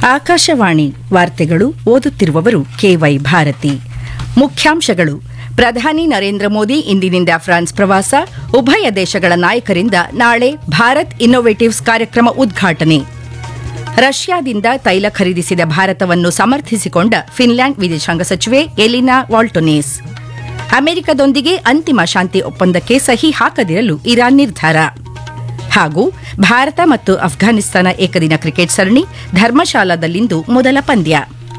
ಆಕಾಶವಾಣಿ ವಾರ್ತೆಗಳು ಓದುತ್ತಿರುವವರು ಕೆವೈ ಭಾರತಿ ಮುಖ್ಯಾಂಶಗಳು ಪ್ರಧಾನಿ ನರೇಂದ್ರ ಮೋದಿ ಇಂದಿನಿಂದ ಫ್ರಾನ್ಸ್ ಪ್ರವಾಸ ಉಭಯ ದೇಶಗಳ ನಾಯಕರಿಂದ ನಾಳೆ ಭಾರತ್ ಇನ್ನೋವೇಟಿವ್ಸ್ ಕಾರ್ಯಕ್ರಮ ಉದ್ಘಾಟನೆ ರಷ್ಯಾದಿಂದ ತೈಲ ಖರೀದಿಸಿದ ಭಾರತವನ್ನು ಸಮರ್ಥಿಸಿಕೊಂಡ ಫಿನ್ಲ್ಯಾಂಡ್ ವಿದೇಶಾಂಗ ಸಚಿವೆ ಎಲಿನಾ ವಾಲ್ಟೊನೇಸ್ ಅಮೆರಿಕದೊಂದಿಗೆ ಅಂತಿಮ ಶಾಂತಿ ಒಪ್ಪಂದಕ್ಕೆ ಸಹಿ ಹಾಕದಿರಲು ಇರಾನ್ ನಿರ್ಧಾರ ಹಾಗೂ ಭಾರತ ಮತ್ತು ಅಫ್ಘಾನಿಸ್ತಾನ ಏಕದಿನ ಕ್ರಿಕೆಟ್ ಸರಣಿ ಧರ್ಮಶಾಲಾದಲ್ಲಿಂದು ಮೊದಲ ಪಂದ್ಯ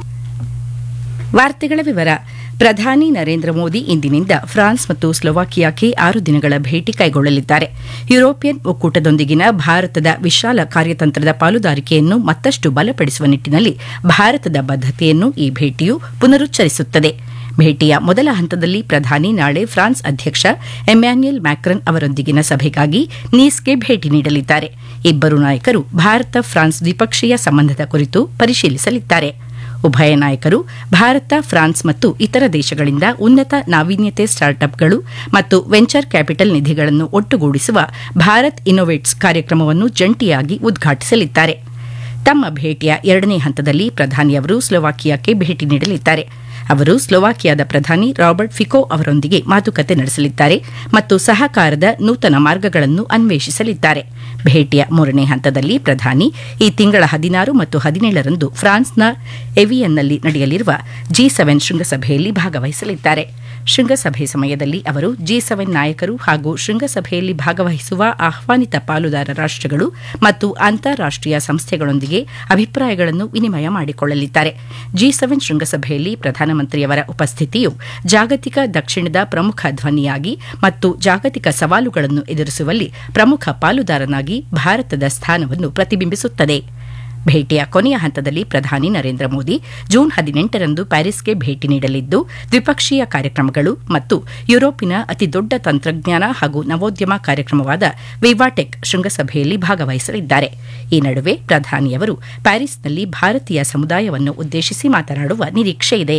ವಾರ್ತೆಗಳ ವಿವರ ಪ್ರಧಾನಿ ನರೇಂದ್ರ ಮೋದಿ ಇಂದಿನಿಂದ ಫ್ರಾನ್ಸ್ ಮತ್ತು ಸ್ಲೋವಾಕಿಯಾಕ್ಕೆ ಆರು ದಿನಗಳ ಭೇಟಿ ಕೈಗೊಳ್ಳಲಿದ್ದಾರೆ ಯುರೋಪಿಯನ್ ಒಕ್ಕೂಟದೊಂದಿಗಿನ ಭಾರತದ ವಿಶಾಲ ಕಾರ್ಯತಂತ್ರದ ಪಾಲುದಾರಿಕೆಯನ್ನು ಮತ್ತಷ್ಟು ಬಲಪಡಿಸುವ ನಿಟ್ಟಿನಲ್ಲಿ ಭಾರತದ ಬದ್ಧತೆಯನ್ನು ಈ ಭೇಟಿಯು ಪುನರುಚ್ಚರಿಸುತ್ತದೆ ಭೇಟಿಯ ಮೊದಲ ಹಂತದಲ್ಲಿ ಪ್ರಧಾನಿ ನಾಳೆ ಫ್ರಾನ್ಸ್ ಅಧ್ಯಕ್ಷ ಎಮ್ಯಾನ್ಯಲ್ ಮ್ಯಾಕ್ರನ್ ಅವರೊಂದಿಗಿನ ಸಭೆಗಾಗಿ ನೀಸ್ಗೆ ಭೇಟಿ ನೀಡಲಿದ್ದಾರೆ ಇಬ್ಬರು ನಾಯಕರು ಭಾರತ ಫ್ರಾನ್ಸ್ ದ್ವಿಪಕ್ಷೀಯ ಸಂಬಂಧದ ಕುರಿತು ಪರಿಶೀಲಿಸಲಿದ್ದಾರೆ ಉಭಯ ನಾಯಕರು ಭಾರತ ಫ್ರಾನ್ಸ್ ಮತ್ತು ಇತರ ದೇಶಗಳಿಂದ ಉನ್ನತ ನಾವೀನ್ಯತೆ ಸ್ಟಾರ್ಟ್ಅಪ್ಗಳು ಮತ್ತು ವೆಂಚರ್ ಕ್ಯಾಪಿಟಲ್ ನಿಧಿಗಳನ್ನು ಒಟ್ಟುಗೂಡಿಸುವ ಭಾರತ್ ಇನ್ನೋವೇಟ್ಸ್ ಕಾರ್ಯಕ್ರಮವನ್ನು ಜಂಟಿಯಾಗಿ ಉದ್ಘಾಟಿಸಲಿದ್ದಾರೆ ತಮ್ಮ ಭೇಟಿಯ ಎರಡನೇ ಹಂತದಲ್ಲಿ ಪ್ರಧಾನಿಯವರು ಸ್ಲೋವಾಕಿಯಾಕ್ಕೆ ಭೇಟಿ ನೀಡಲಿದ್ದಾರೆ ಅವರು ಸ್ಲೋವಾಕಿಯಾದ ಪ್ರಧಾನಿ ರಾಬರ್ಟ್ ಫಿಕೋ ಅವರೊಂದಿಗೆ ಮಾತುಕತೆ ನಡೆಸಲಿದ್ದಾರೆ ಮತ್ತು ಸಹಕಾರದ ನೂತನ ಮಾರ್ಗಗಳನ್ನು ಅನ್ವೇಷಿಸಲಿದ್ದಾರೆ ಭೇಟಿಯ ಮೂರನೇ ಹಂತದಲ್ಲಿ ಪ್ರಧಾನಿ ಈ ತಿಂಗಳ ಹದಿನಾರು ಮತ್ತು ಹದಿನೇಳರಂದು ಫ್ರಾನ್ಸ್ನ ಎವಿಯನ್ನಲ್ಲಿ ನಡೆಯಲಿರುವ ಜಿ ಸೆವೆನ್ ಶೃಂಗಸಭೆಯಲ್ಲಿ ಭಾಗವಹಿಸಲಿದ್ದಾರೆ ಶೃಂಗಸಭೆ ಸಮಯದಲ್ಲಿ ಅವರು ಜಿ ಸೆವೆನ್ ನಾಯಕರು ಹಾಗೂ ಶೃಂಗಸಭೆಯಲ್ಲಿ ಭಾಗವಹಿಸುವ ಆಹ್ವಾನಿತ ಪಾಲುದಾರ ರಾಷ್ಟಗಳು ಮತ್ತು ಅಂತಾರಾಷ್ಟೀಯ ಸಂಸ್ಥೆಗಳೊಂದಿಗೆ ಅಭಿಪ್ರಾಯಗಳನ್ನು ವಿನಿಮಯ ಮಾಡಿಕೊಳ್ಳಲಿದ್ದಾರೆ ಜಿ ಸೆವೆನ್ ಶೃಂಗಸಭೆಯಲ್ಲಿ ಪ್ರಧಾನಮಂತ್ರಿಯವರ ಉಪಸ್ಥಿತಿಯು ಜಾಗತಿಕ ದಕ್ಷಿಣದ ಪ್ರಮುಖ ಧ್ವನಿಯಾಗಿ ಮತ್ತು ಜಾಗತಿಕ ಸವಾಲುಗಳನ್ನು ಎದುರಿಸುವಲ್ಲಿ ಪ್ರಮುಖ ಪಾಲುದಾರನಾಗಿ ಭಾರತದ ಸ್ಥಾನವನ್ನು ಪ್ರತಿಬಿಂಬಿಸುತ್ತದೆ ಭೇಟಿಯ ಕೊನೆಯ ಹಂತದಲ್ಲಿ ಪ್ರಧಾನಿ ನರೇಂದ್ರ ಮೋದಿ ಜೂನ್ ಹದಿನೆಂಟರಂದು ಪ್ಯಾರಿಸ್ಗೆ ಭೇಟಿ ನೀಡಲಿದ್ದು ದ್ವಿಪಕ್ಷೀಯ ಕಾರ್ಯಕ್ರಮಗಳು ಮತ್ತು ಯುರೋಪಿನ ಅತಿದೊಡ್ಡ ತಂತ್ರಜ್ಞಾನ ಹಾಗೂ ನವೋದ್ಯಮ ಕಾರ್ಯಕ್ರಮವಾದ ವಿವಾಟೆಕ್ ಶೃಂಗಸಭೆಯಲ್ಲಿ ಭಾಗವಹಿಸಲಿದ್ದಾರೆ ಈ ನಡುವೆ ಪ್ರಧಾನಿಯವರು ಪ್ಯಾರಿಸ್ನಲ್ಲಿ ಭಾರತೀಯ ಸಮುದಾಯವನ್ನು ಉದ್ದೇಶಿಸಿ ಮಾತನಾಡುವ ನಿರೀಕ್ಷೆಯಿದೆ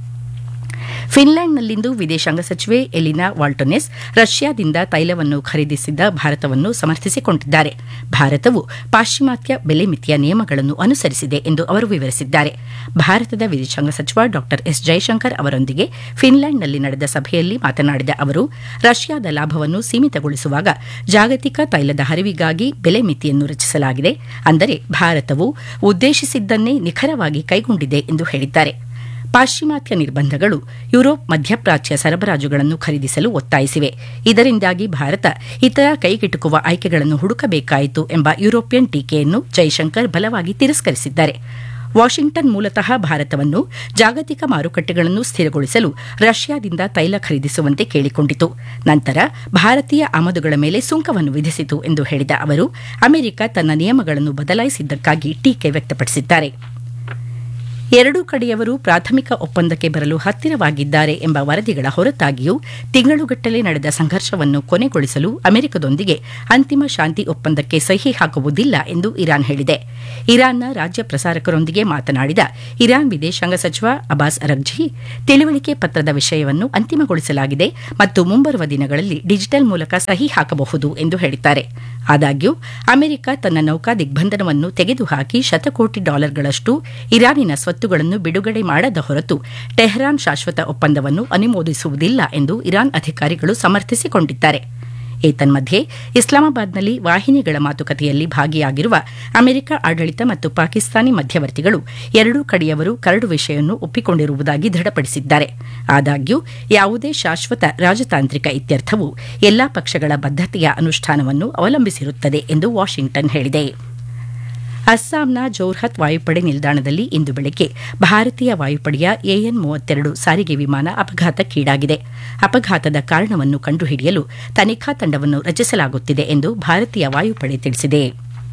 ಫಿನ್ಲ್ಯಾಂಡ್ನಲ್ಲಿಂದು ವಿದೇಶಾಂಗ ಸಚಿವೆ ಎಲಿನಾ ವಾಲ್ಟೊನೆಸ್ ರಷ್ಯಾದಿಂದ ತೈಲವನ್ನು ಖರೀದಿಸಿದ್ದ ಭಾರತವನ್ನು ಸಮರ್ಥಿಸಿಕೊಂಡಿದ್ದಾರೆ ಭಾರತವು ಪಾಶ್ಚಿಮಾತ್ಯ ಬೆಲೆ ಮಿತಿಯ ನಿಯಮಗಳನ್ನು ಅನುಸರಿಸಿದೆ ಎಂದು ಅವರು ವಿವರಿಸಿದ್ದಾರೆ ಭಾರತದ ವಿದೇಶಾಂಗ ಸಚಿವ ಡಾ ಎಸ್ ಜೈಶಂಕರ್ ಅವರೊಂದಿಗೆ ಫಿನ್ಲ್ಯಾಂಡ್ನಲ್ಲಿ ನಡೆದ ಸಭೆಯಲ್ಲಿ ಮಾತನಾಡಿದ ಅವರು ರಷ್ಯಾದ ಲಾಭವನ್ನು ಸೀಮಿತಗೊಳಿಸುವಾಗ ಜಾಗತಿಕ ತೈಲದ ಹರಿವಿಗಾಗಿ ಬೆಲೆ ಮಿತಿಯನ್ನು ರಚಿಸಲಾಗಿದೆ ಅಂದರೆ ಭಾರತವು ಉದ್ದೇಶಿಸಿದ್ದನ್ನೇ ನಿಖರವಾಗಿ ಕೈಗೊಂಡಿದೆ ಎಂದು ಹೇಳಿದ್ದಾರೆ ಪಾಶ್ಚಿಮಾತ್ಯ ನಿರ್ಬಂಧಗಳು ಯುರೋಪ್ ಮಧ್ಯಪ್ರಾಚ್ಯ ಸರಬರಾಜುಗಳನ್ನು ಖರೀದಿಸಲು ಒತ್ತಾಯಿಸಿವೆ ಇದರಿಂದಾಗಿ ಭಾರತ ಇತರ ಕೈಗೆಟುಕುವ ಆಯ್ಕೆಗಳನ್ನು ಹುಡುಕಬೇಕಾಯಿತು ಎಂಬ ಯುರೋಪಿಯನ್ ಟೀಕೆಯನ್ನು ಜೈಶಂಕರ್ ಬಲವಾಗಿ ತಿರಸ್ಕರಿಸಿದ್ದಾರೆ ವಾಷಿಂಗ್ಟನ್ ಮೂಲತಃ ಭಾರತವನ್ನು ಜಾಗತಿಕ ಮಾರುಕಟ್ಟೆಗಳನ್ನು ಸ್ಥಿರಗೊಳಿಸಲು ರಷ್ಯಾದಿಂದ ತೈಲ ಖರೀದಿಸುವಂತೆ ಕೇಳಿಕೊಂಡಿತು ನಂತರ ಭಾರತೀಯ ಆಮದುಗಳ ಮೇಲೆ ಸುಂಕವನ್ನು ವಿಧಿಸಿತು ಎಂದು ಹೇಳಿದ ಅವರು ಅಮೆರಿಕ ತನ್ನ ನಿಯಮಗಳನ್ನು ಬದಲಾಯಿಸಿದ್ದಕ್ಕಾಗಿ ಟೀಕೆ ವ್ಯಕ್ತಪಡಿಸಿದ್ದಾರೆ ಎರಡೂ ಕಡೆಯವರು ಪ್ರಾಥಮಿಕ ಒಪ್ಪಂದಕ್ಕೆ ಬರಲು ಹತ್ತಿರವಾಗಿದ್ದಾರೆ ಎಂಬ ವರದಿಗಳ ಹೊರತಾಗಿಯೂ ತಿಂಗಳುಗಟ್ಟಲೆ ನಡೆದ ಸಂಘರ್ಷವನ್ನು ಕೊನೆಗೊಳಿಸಲು ಅಮೆರಿಕದೊಂದಿಗೆ ಅಂತಿಮ ಶಾಂತಿ ಒಪ್ಪಂದಕ್ಕೆ ಸಹಿ ಹಾಕುವುದಿಲ್ಲ ಎಂದು ಇರಾನ್ ಹೇಳಿದೆ ಇರಾನ್ನ ರಾಜ್ಯ ಪ್ರಸಾರಕರೊಂದಿಗೆ ಮಾತನಾಡಿದ ಇರಾನ್ ವಿದೇಶಾಂಗ ಸಚಿವ ಅಬಾಸ್ ಅರಗ್ಜಿ ತಿಳುವಳಿಕೆ ಪತ್ರದ ವಿಷಯವನ್ನು ಅಂತಿಮಗೊಳಿಸಲಾಗಿದೆ ಮತ್ತು ಮುಂಬರುವ ದಿನಗಳಲ್ಲಿ ಡಿಜಿಟಲ್ ಮೂಲಕ ಸಹಿ ಹಾಕಬಹುದು ಎಂದು ಹೇಳಿದ್ದಾರೆ ಆದಾಗ್ಯೂ ಅಮೆರಿಕ ತನ್ನ ನೌಕಾ ದಿಗ್ಬಂಧನವನ್ನು ತೆಗೆದುಹಾಕಿ ಶತಕೋಟಿ ಡಾಲರ್ಗಳಷ್ಟು ಇರಾನಿನ ಸ್ವತ್ತುಗಳನ್ನು ಬಿಡುಗಡೆ ಮಾಡದ ಹೊರತು ಟೆಹರಾನ್ ಶಾಶ್ವತ ಒಪ್ಪಂದವನ್ನು ಅನುಮೋದಿಸುವುದಿಲ್ಲ ಎಂದು ಇರಾನ್ ಅಧಿಕಾರಿಗಳು ಸಮರ್ಥಿಸಿಕೊಂಡಿದ್ದಾರೆ ಏತನ್ಮಧ್ಯೆ ಇಸ್ಲಾಮಾಬಾದ್ನಲ್ಲಿ ವಾಹಿನಿಗಳ ಮಾತುಕತೆಯಲ್ಲಿ ಭಾಗಿಯಾಗಿರುವ ಅಮೆರಿಕ ಆಡಳಿತ ಮತ್ತು ಪಾಕಿಸ್ತಾನಿ ಮಧ್ಯವರ್ತಿಗಳು ಎರಡೂ ಕಡೆಯವರು ಕರಡು ವಿಷಯವನ್ನು ಒಪ್ಪಿಕೊಂಡಿರುವುದಾಗಿ ದೃಢಪಡಿಸಿದ್ದಾರೆ ಆದಾಗ್ಯೂ ಯಾವುದೇ ಶಾಶ್ವತ ರಾಜತಾಂತ್ರಿಕ ಇತ್ಯರ್ಥವು ಎಲ್ಲಾ ಪಕ್ಷಗಳ ಬದ್ಧತೆಯ ಅನುಷ್ಠಾನವನ್ನು ಅವಲಂಬಿಸಿರುತ್ತದೆ ಎಂದು ವಾಷಿಂಗ್ಟನ್ ಹೇಳಿದೆ ಅಸ್ಸಾಂನ ಜೋರ್ಹತ್ ವಾಯುಪಡೆ ನಿಲ್ದಾಣದಲ್ಲಿ ಇಂದು ಬೆಳಗ್ಗೆ ಭಾರತೀಯ ವಾಯುಪಡೆಯ ಎಎನ್ ಮೂವತ್ತೆರಡು ಸಾರಿಗೆ ವಿಮಾನ ಅಪಘಾತಕ್ಕೀಡಾಗಿದೆ ಅಪಘಾತದ ಕಾರಣವನ್ನು ಕಂಡುಹಿಡಿಯಲು ತನಿಖಾ ತಂಡವನ್ನು ರಚಿಸಲಾಗುತ್ತಿದೆ ಎಂದು ಭಾರತೀಯ ವಾಯುಪಡೆ ತಿಳಿಸಿದೆ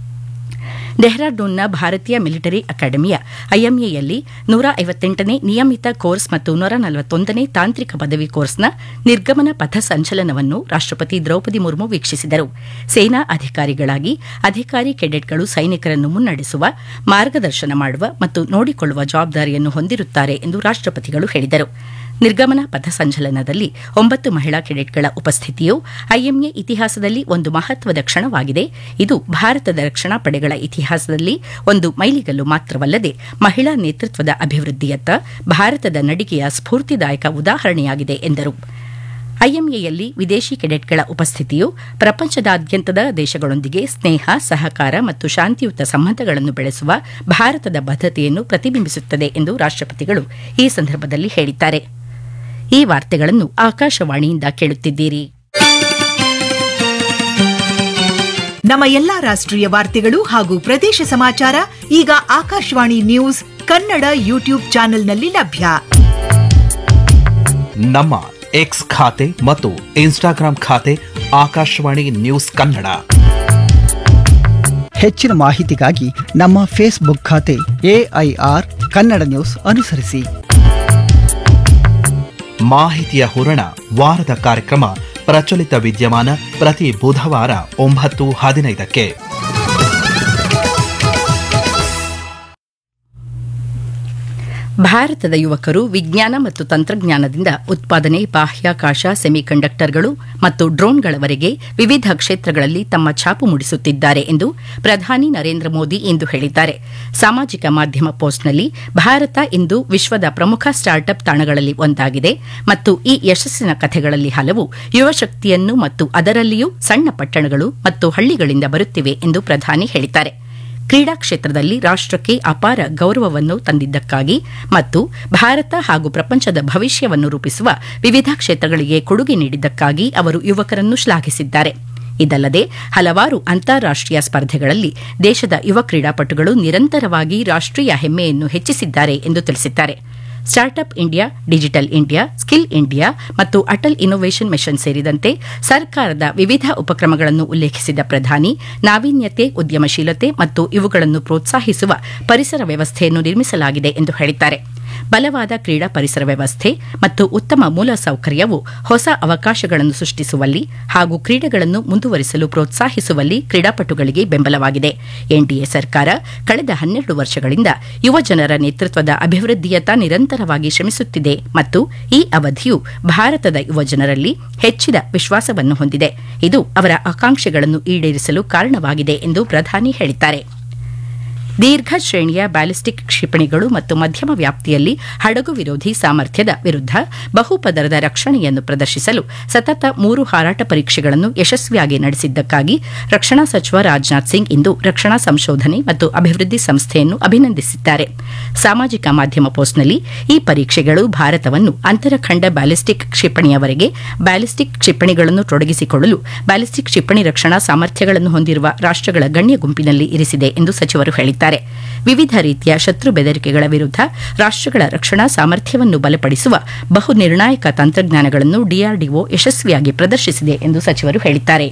ಡೆಹ್ರಾಡೂನ್ನ ಭಾರತೀಯ ಮಿಲಿಟರಿ ಅಕಾಡೆಮಿಯ ಐಎಂಎಯಲ್ಲಿ ನೂರ ಐವತ್ತೆಂಟನೇ ನಿಯಮಿತ ಕೋರ್ಸ್ ಮತ್ತು ನೂರ ನಲವತ್ತೊಂದನೇ ತಾಂತ್ರಿಕ ಪದವಿ ಕೋರ್ಸ್ನ ನಿರ್ಗಮನ ಪಥ ಸಂಚಲನವನ್ನು ರಾಷ್ಟಪತಿ ದ್ರೌಪದಿ ಮುರ್ಮು ವೀಕ್ಷಿಸಿದರು ಸೇನಾ ಅಧಿಕಾರಿಗಳಾಗಿ ಅಧಿಕಾರಿ ಕೆಡೆಟ್ಗಳು ಸೈನಿಕರನ್ನು ಮುನ್ನಡೆಸುವ ಮಾರ್ಗದರ್ಶನ ಮಾಡುವ ಮತ್ತು ನೋಡಿಕೊಳ್ಳುವ ಜವಾಬ್ದಾರಿಯನ್ನು ಹೊಂದಿರುತ್ತಾರೆ ಎಂದು ರಾಷ್ಟಪತಿಗಳು ಹೇಳಿದರು ನಿರ್ಗಮನ ಪಥಸಂಚಲನದಲ್ಲಿ ಒಂಬತ್ತು ಮಹಿಳಾ ಕೆಡೆಟ್ಗಳ ಉಪಸ್ಥಿತಿಯು ಐಎಂಎ ಇತಿಹಾಸದಲ್ಲಿ ಒಂದು ಮಹತ್ವದ ಕ್ಷಣವಾಗಿದೆ ಇದು ಭಾರತದ ರಕ್ಷಣಾ ಪಡೆಗಳ ಇತಿಹಾಸದಲ್ಲಿ ಒಂದು ಮೈಲಿಗಲ್ಲು ಮಾತ್ರವಲ್ಲದೆ ಮಹಿಳಾ ನೇತೃತ್ವದ ಅಭಿವೃದ್ಧಿಯತ್ತ ಭಾರತದ ನಡಿಗೆಯ ಸ್ಫೂರ್ತಿದಾಯಕ ಉದಾಹರಣೆಯಾಗಿದೆ ಎಂದರು ಐಎಂಎಯಲ್ಲಿ ವಿದೇಶಿ ಕೆಡೆಟ್ಗಳ ಉಪಸ್ಥಿತಿಯು ಪ್ರಪಂಚದಾದ್ಯಂತದ ದೇಶಗಳೊಂದಿಗೆ ಸ್ನೇಹ ಸಹಕಾರ ಮತ್ತು ಶಾಂತಿಯುತ ಸಂಬಂಧಗಳನ್ನು ಬೆಳೆಸುವ ಭಾರತದ ಬದ್ಧತೆಯನ್ನು ಪ್ರತಿಬಿಂಬಿಸುತ್ತದೆ ಎಂದು ರಾಷ್ಟಪತಿಗಳು ಈ ಸಂದರ್ಭದಲ್ಲಿ ಹೇಳಿದ್ದಾರೆ ಈ ವಾರ್ತೆಗಳನ್ನು ಆಕಾಶವಾಣಿಯಿಂದ ಕೇಳುತ್ತಿದ್ದೀರಿ ನಮ್ಮ ಎಲ್ಲಾ ರಾಷ್ಟ್ರೀಯ ವಾರ್ತೆಗಳು ಹಾಗೂ ಪ್ರದೇಶ ಸಮಾಚಾರ ಈಗ ಆಕಾಶವಾಣಿ ನ್ಯೂಸ್ ಕನ್ನಡ ಯೂಟ್ಯೂಬ್ ಚಾನೆಲ್ನಲ್ಲಿ ಲಭ್ಯ ನಮ್ಮ ಎಕ್ಸ್ ಖಾತೆ ಮತ್ತು ಇನ್ಸ್ಟಾಗ್ರಾಂ ಖಾತೆ ಆಕಾಶವಾಣಿ ನ್ಯೂಸ್ ಕನ್ನಡ ಹೆಚ್ಚಿನ ಮಾಹಿತಿಗಾಗಿ ನಮ್ಮ ಫೇಸ್ಬುಕ್ ಖಾತೆ ಎಐಆರ್ ಕನ್ನಡ ನ್ಯೂಸ್ ಅನುಸರಿಸಿ ಮಾಹಿತಿಯ ಹೂರಣ ವಾರದ ಕಾರ್ಯಕ್ರಮ ಪ್ರಚಲಿತ ವಿದ್ಯಮಾನ ಪ್ರತಿ ಬುಧವಾರ ಒಂಬತ್ತು ಹದಿನೈದಕ್ಕೆ ಭಾರತದ ಯುವಕರು ವಿಜ್ಞಾನ ಮತ್ತು ತಂತ್ರಜ್ಞಾನದಿಂದ ಉತ್ಪಾದನೆ ಬಾಹ್ಯಾಕಾಶ ಸೆಮಿಕಂಡಕ್ಟರ್ಗಳು ಮತ್ತು ಡ್ರೋನ್ಗಳವರೆಗೆ ವಿವಿಧ ಕ್ಷೇತ್ರಗಳಲ್ಲಿ ತಮ್ಮ ಛಾಪು ಮೂಡಿಸುತ್ತಿದ್ದಾರೆ ಎಂದು ಪ್ರಧಾನಿ ನರೇಂದ್ರ ಮೋದಿ ಇಂದು ಹೇಳಿದ್ದಾರೆ ಸಾಮಾಜಿಕ ಮಾಧ್ಯಮ ಪೋಸ್ಟ್ನಲ್ಲಿ ಭಾರತ ಇಂದು ವಿಶ್ವದ ಪ್ರಮುಖ ಸ್ಟಾರ್ಟ್ಅಪ್ ತಾಣಗಳಲ್ಲಿ ಒಂದಾಗಿದೆ ಮತ್ತು ಈ ಯಶಸ್ಸಿನ ಕಥೆಗಳಲ್ಲಿ ಹಲವು ಯುವಶಕ್ತಿಯನ್ನು ಮತ್ತು ಅದರಲ್ಲಿಯೂ ಸಣ್ಣ ಪಟ್ಟಣಗಳು ಮತ್ತು ಹಳ್ಳಿಗಳಿಂದ ಬರುತ್ತಿವೆ ಎಂದು ಪ್ರಧಾನಿ ಹೇಳಿದ್ದಾರೆ ಕ್ರೀಡಾ ಕ್ಷೇತ್ರದಲ್ಲಿ ರಾಷ್ಟಕ್ಕೆ ಅಪಾರ ಗೌರವವನ್ನು ತಂದಿದ್ದಕ್ಕಾಗಿ ಮತ್ತು ಭಾರತ ಹಾಗೂ ಪ್ರಪಂಚದ ಭವಿಷ್ಯವನ್ನು ರೂಪಿಸುವ ವಿವಿಧ ಕ್ಷೇತ್ರಗಳಿಗೆ ಕೊಡುಗೆ ನೀಡಿದ್ದಕ್ಕಾಗಿ ಅವರು ಯುವಕರನ್ನು ಶ್ಲಾಘಿಸಿದ್ದಾರೆ ಇದಲ್ಲದೆ ಹಲವಾರು ಅಂತಾರಾಷ್ಟೀಯ ಸ್ಪರ್ಧೆಗಳಲ್ಲಿ ದೇಶದ ಯುವ ಕ್ರೀಡಾಪಟುಗಳು ನಿರಂತರವಾಗಿ ರಾಷ್ಟೀಯ ಹೆಮ್ಮೆಯನ್ನು ಹೆಚ್ಚಿಸಿದ್ದಾರೆ ಎಂದು ತಿಳಿಸಿದ್ದಾರೆ startup India digital India skill India ಮತ್ತು ಅಟಲ್ ಇನ್ನೋವೇಷನ್ ಮಿಷನ್ ಸೇರಿದಂತೆ ಸರ್ಕಾರದ ವಿವಿಧ ಉಪಕ್ರಮಗಳನ್ನು ಉಲ್ಲೇಖಿಸಿದ ಪ್ರಧಾನಿ ನಾವೀನ್ಯತೆ ಉದ್ಯಮಶೀಲತೆ ಮತ್ತು ಇವುಗಳನ್ನು ಪ್ರೋತ್ಸಾಹಿಸುವ ಪರಿಸರ ವ್ಯವಸ್ಥೆಯನ್ನು ನಿರ್ಮಿಸಲಾಗಿದೆ ಎಂದು ಹೇಳಿದ್ದಾರೆ ಬಲವಾದ ಕ್ರೀಡಾ ಪರಿಸರ ವ್ಯವಸ್ಥೆ ಮತ್ತು ಉತ್ತಮ ಮೂಲಸೌಕರ್ಯವು ಹೊಸ ಅವಕಾಶಗಳನ್ನು ಸೃಷ್ಟಿಸುವಲ್ಲಿ ಹಾಗೂ ಕ್ರೀಡೆಗಳನ್ನು ಮುಂದುವರಿಸಲು ಪ್ರೋತ್ಸಾಹಿಸುವಲ್ಲಿ ಕ್ರೀಡಾಪಟುಗಳಿಗೆ ಬೆಂಬಲವಾಗಿದೆ ಎನ್ಡಿಎ ಸರ್ಕಾರ ಕಳೆದ ಹನ್ನೆರಡು ವರ್ಷಗಳಿಂದ ಯುವಜನರ ನೇತೃತ್ವದ ಅಭಿವೃದ್ಧಿಯತ್ತ ನಿರಂತರವಾಗಿ ಶ್ರಮಿಸುತ್ತಿದೆ ಮತ್ತು ಈ ಅವಧಿಯು ಭಾರತದ ಯುವಜನರಲ್ಲಿ ಹೆಚ್ಚಿದ ವಿಶ್ವಾಸವನ್ನು ಹೊಂದಿದೆ ಇದು ಅವರ ಆಕಾಂಕ್ಷೆಗಳನ್ನು ಈಡೇರಿಸಲು ಕಾರಣವಾಗಿದೆ ಎಂದು ಪ್ರಧಾನಿ ಹೇಳಿದ್ದಾರೆ ದೀರ್ಘ ಶ್ರೇಣಿಯ ಬ್ಯಾಲಿಸ್ಟಿಕ್ ಕ್ಷಿಪಣಿಗಳು ಮತ್ತು ಮಧ್ಯಮ ವ್ಯಾಪ್ತಿಯಲ್ಲಿ ಹಡಗು ವಿರೋಧಿ ಸಾಮರ್ಥ್ಯದ ವಿರುದ್ಧ ಬಹುಪದರದ ರಕ್ಷಣೆಯನ್ನು ಪ್ರದರ್ಶಿಸಲು ಸತತ ಮೂರು ಹಾರಾಟ ಪರೀಕ್ಷೆಗಳನ್ನು ಯಶಸ್ವಿಯಾಗಿ ನಡೆಸಿದ್ದಕ್ಕಾಗಿ ರಕ್ಷಣಾ ಸಚಿವ ರಾಜನಾಥ್ ಸಿಂಗ್ ಇಂದು ರಕ್ಷಣಾ ಸಂಶೋಧನೆ ಮತ್ತು ಅಭಿವೃದ್ಧಿ ಸಂಸ್ಥೆಯನ್ನು ಅಭಿನಂದಿಸಿದ್ದಾರೆ ಸಾಮಾಜಿಕ ಮಾಧ್ಯಮ ಪೋಸ್ಟ್ನಲ್ಲಿ ಈ ಪರೀಕ್ಷೆಗಳು ಭಾರತವನ್ನು ಅಂತರಖಂಡ ಬ್ಯಾಲಿಸ್ಟಿಕ್ ಕ್ಷಿಪಣಿಯವರೆಗೆ ಬ್ಯಾಲಿಸ್ಟಿಕ್ ಕ್ಷಿಪಣಿಗಳನ್ನು ತೊಡಗಿಸಿಕೊಳ್ಳಲು ಬ್ಯಾಲಿಸ್ಟಿಕ್ ಕ್ಷಿಪಣಿ ರಕ್ಷಣಾ ಸಾಮರ್ಥ್ಯಗಳನ್ನು ಹೊಂದಿರುವ ರಾಷ್ಟಗಳ ಗಣ್ಯ ಗುಂಪಿನಲ್ಲಿ ಇರಿಸಿದೆ ಎಂದು ಸಚಿವರು ಹೇಳಿದ್ದಾರೆ ವಿವಿಧ ರೀತಿಯ ಶತ್ರು ಬೆದರಿಕೆಗಳ ವಿರುದ್ಧ ರಾಷ್ಟಗಳ ರಕ್ಷಣಾ ಸಾಮರ್ಥ್ಯವನ್ನು ಬಲಪಡಿಸುವ ಬಹು ನಿರ್ಣಾಯಕ ತಂತ್ರಜ್ಞಾನಗಳನ್ನು ಡಿಆರ್ಡಿಒ ಯಶಸ್ವಿಯಾಗಿ ಪ್ರದರ್ಶಿಸಿದೆ ಎಂದು ಸಚಿವರು ಹೇಳಿದ್ದಾರೆ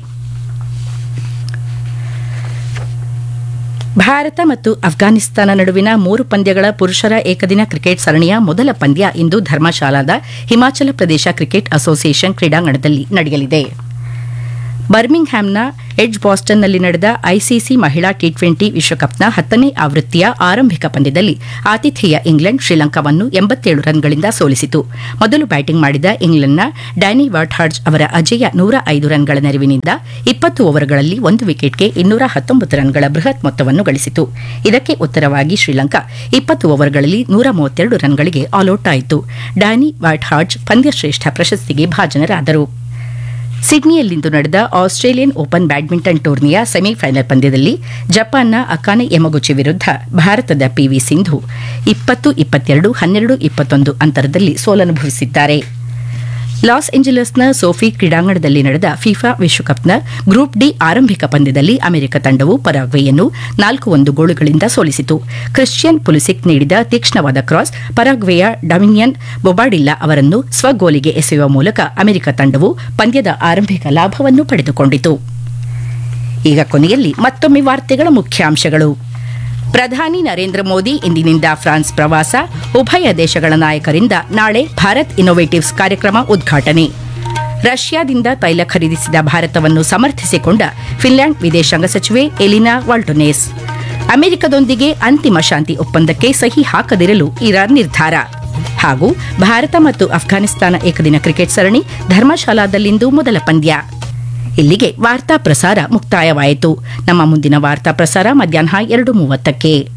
ಭಾರತ ಮತ್ತು ಅಫ್ಘಾನಿಸ್ತಾನ ನಡುವಿನ ಮೂರು ಪಂದ್ಯಗಳ ಪುರುಷರ ಏಕದಿನ ಕ್ರಿಕೆಟ್ ಸರಣಿಯ ಮೊದಲ ಪಂದ್ಯ ಇಂದು ಧರ್ಮಶಾಲಾದ ಹಿಮಾಚಲ ಪ್ರದೇಶ ಕ್ರಿಕೆಟ್ ಅಸೋಸಿಯೇಷನ್ ಕ್ರೀಡಾಂಗಣದಲ್ಲಿ ನಡೆಯಲಿದೆ ಬರ್ಮಿಂಗ್ಹ್ಯಾಮ್ನ ಎಡ್ಜ್ ಬಾಸ್ಟನ್ನಲ್ಲಿ ನಡೆದ ಐಸಿಸಿ ಮಹಿಳಾ ಟಿ ಟ್ವೆಂಟಿ ವಿಶ್ವಕಪ್ನ ಹತ್ತನೇ ಆವೃತ್ತಿಯ ಆರಂಭಿಕ ಪಂದ್ಯದಲ್ಲಿ ಆತಿಥೇಯ ಇಂಗ್ಲೆಂಡ್ ಶ್ರೀಲಂಕಾವನ್ನು ಎಂಬತ್ತೇಳು ರನ್ಗಳಿಂದ ಸೋಲಿಸಿತು ಮೊದಲು ಬ್ಯಾಟಿಂಗ್ ಮಾಡಿದ ಇಂಗ್ಲೆಂಡ್ನ ಡ್ಯಾನಿ ವಾಟ್ಹಾರ್ಜ್ ಅವರ ಅಜೇಯ ನೂರ ಐದು ರನ್ಗಳ ನೆರವಿನಿಂದ ಇಪ್ಪತ್ತು ಓವರ್ಗಳಲ್ಲಿ ಒಂದು ವಿಕೆಟ್ಗೆ ಇನ್ನೂರ ಹತ್ತೊಂಬತ್ತು ರನ್ಗಳ ಬೃಹತ್ ಮೊತ್ತವನ್ನು ಗಳಿಸಿತು ಇದಕ್ಕೆ ಉತ್ತರವಾಗಿ ಶ್ರೀಲಂಕಾ ಇಪ್ಪತ್ತು ಓವರ್ಗಳಲ್ಲಿ ನೂರ ಮೂವತ್ತೆರಡು ರನ್ಗಳಿಗೆ ಆಲ್ಔಟ್ ಆಯಿತು ಡ್ಯಾನಿ ವಾಟ್ಹಾರ್ಜ್ ಪಂದ್ಯಶ್ರೇಷ್ಠ ಪ್ರಶಸ್ತಿಗೆ ಭಾಜನರಾದರು ಸಿಡ್ನಿಯಲ್ಲಿಂದು ನಡೆದ ಆಸ್ಟ್ರೇಲಿಯನ್ ಓಪನ್ ಬ್ಯಾಡ್ಮಿಂಟನ್ ಟೂರ್ನಿಯ ಸೆಮಿಫೈನಲ್ ಪಂದ್ಯದಲ್ಲಿ ಜಪಾನ್ನ ಅಕಾನೆ ಯಮಗುಚಿ ವಿರುದ್ಧ ಭಾರತದ ಪಿವಿ ಸಿಂಧು ಇಪ್ಪತ್ತು ಇಪ್ಪತ್ತೆರಡು ಹನ್ನೆರಡು ಇಪ್ಪತ್ತೊಂದು ಅಂತರದಲ್ಲಿ ಸೋಲನುಭವಿಸಿದ್ದಾರೆ ಲಾಸ್ ಏಂಜಲಸ್ನ ಸೋಫಿ ಕ್ರೀಡಾಂಗಣದಲ್ಲಿ ನಡೆದ ಫಿಫಾ ವಿಶ್ವಕಪ್ನ ಗ್ರೂಪ್ ಡಿ ಆರಂಭಿಕ ಪಂದ್ಯದಲ್ಲಿ ಅಮೆರಿಕ ತಂಡವು ಪರಾಗ್ವೆಯನ್ನು ನಾಲ್ಕು ಒಂದು ಗೋಲುಗಳಿಂದ ಸೋಲಿಸಿತು ಕ್ರಿಶ್ಚಿಯನ್ ಪುಲಿಸಿಕ್ ನೀಡಿದ ತೀಕ್ಷ್ಣವಾದ ಕ್ರಾಸ್ ಪರಾಗ್ವೆಯ ಡಮಿನಿಯನ್ ಬೊಬಾಡಿಲ್ಲಾ ಅವರನ್ನು ಸ್ವಗೋಲಿಗೆ ಎಸೆಯುವ ಮೂಲಕ ಅಮೆರಿಕ ತಂಡವು ಪಂದ್ಯದ ಆರಂಭಿಕ ಲಾಭವನ್ನು ಪಡೆದುಕೊಂಡಿತು ಈಗ ಕೊನೆಯಲ್ಲಿ ಮತ್ತೊಮ್ಮೆ ವಾರ್ತೆಗಳ ಮುಖ್ಯಾಂಶಗಳು ಪ್ರಧಾನಿ ನರೇಂದ್ರ ಮೋದಿ ಇಂದಿನಿಂದ ಫ್ರಾನ್ಸ್ ಪ್ರವಾಸ ಉಭಯ ದೇಶಗಳ ನಾಯಕರಿಂದ ನಾಳೆ ಭಾರತ್ ಇನ್ನೋವೇಟಿವ್ಸ್ ಕಾರ್ಯಕ್ರಮ ಉದ್ಘಾಟನೆ ರಷ್ಯಾದಿಂದ ತೈಲ ಖರೀದಿಸಿದ ಭಾರತವನ್ನು ಸಮರ್ಥಿಸಿಕೊಂಡ ಫಿನ್ಲ್ಯಾಂಡ್ ವಿದೇಶಾಂಗ ಸಚಿವೆ ಎಲಿನಾ ವಾಲ್ಟೊನೆಸ್ ಅಮೆರಿಕದೊಂದಿಗೆ ಅಂತಿಮ ಶಾಂತಿ ಒಪ್ಪಂದಕ್ಕೆ ಸಹಿ ಹಾಕದಿರಲು ಇರಾನ್ ನಿರ್ಧಾರ ಹಾಗೂ ಭಾರತ ಮತ್ತು ಅಫ್ಘಾನಿಸ್ತಾನ ಏಕದಿನ ಕ್ರಿಕೆಟ್ ಸರಣಿ ಧರ್ಮಶಾಲಾದಲ್ಲಿಂದು ಮೊದಲ ಪಂದ್ಯ ಇಲ್ಲಿಗೆ ವಾರ್ತಾ ಪ್ರಸಾರ ಮುಕ್ತಾಯವಾಯಿತು ನಮ್ಮ ಮುಂದಿನ ವಾರ್ತಾ ಪ್ರಸಾರ ಮಧ್ಯಾಹ್ನ ಎರಡು ಮೂವತ್ತಕ್ಕೆ